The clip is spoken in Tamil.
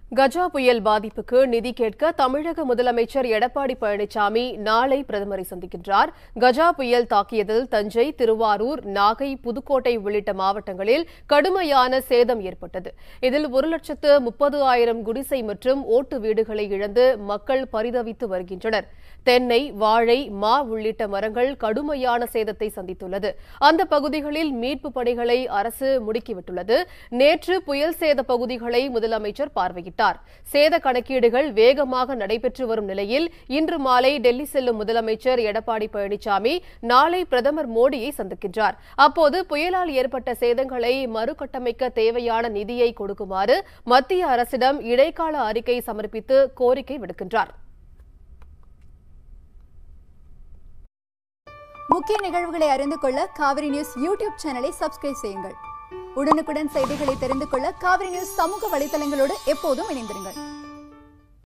கஜா புயல் பாதிப்புக்கு நிதி கேட்க தமிழக முதலமைச்சர் எடப்பாடி பழனிசாமி நாளை பிரதமரை சந்திக்கின்றார் கஜா புயல் தாக்கியதில் தஞ்சை திருவாரூர் நாகை புதுக்கோட்டை உள்ளிட்ட மாவட்டங்களில் கடுமையான சேதம் ஏற்பட்டது இதில் ஒரு லட்சத்து முப்பது ஆயிரம் குடிசை மற்றும் ஓட்டு வீடுகளை இழந்து மக்கள் பரிதவித்து வருகின்றனர் தென்னை வாழை மா உள்ளிட்ட மரங்கள் கடுமையான சேதத்தை சந்தித்துள்ளது அந்த பகுதிகளில் மீட்பு பணிகளை அரசு முடுக்கிவிட்டுள்ளது நேற்று புயல் சேத பகுதிகளை முதலமைச்சர் பார்வையிட்டார் சேத கணக்கீடுகள் வேகமாக நடைபெற்று வரும் நிலையில் இன்று மாலை டெல்லி செல்லும் முதலமைச்சர் எடப்பாடி பழனிசாமி நாளை பிரதமர் மோடியை சந்திக்கின்றார் அப்போது புயலால் ஏற்பட்ட சேதங்களை மறுகட்டமைக்க தேவையான நிதியை கொடுக்குமாறு மத்திய அரசிடம் இடைக்கால அறிக்கை சமர்ப்பித்து கோரிக்கை விடுக்கின்றார் முக்கிய நிகழ்வுகளை அறிந்து கொள்ள காவிரி நியூஸ் யூடியூப் சேனலை சப்ஸ்கிரைப் செய்யுங்கள் உடனுக்குடன் செய்திகளை தெரிந்து கொள்ள காவிரி நியூஸ் சமூக வலைதளங்களோடு எப்போதும் இணைந்திருங்கள்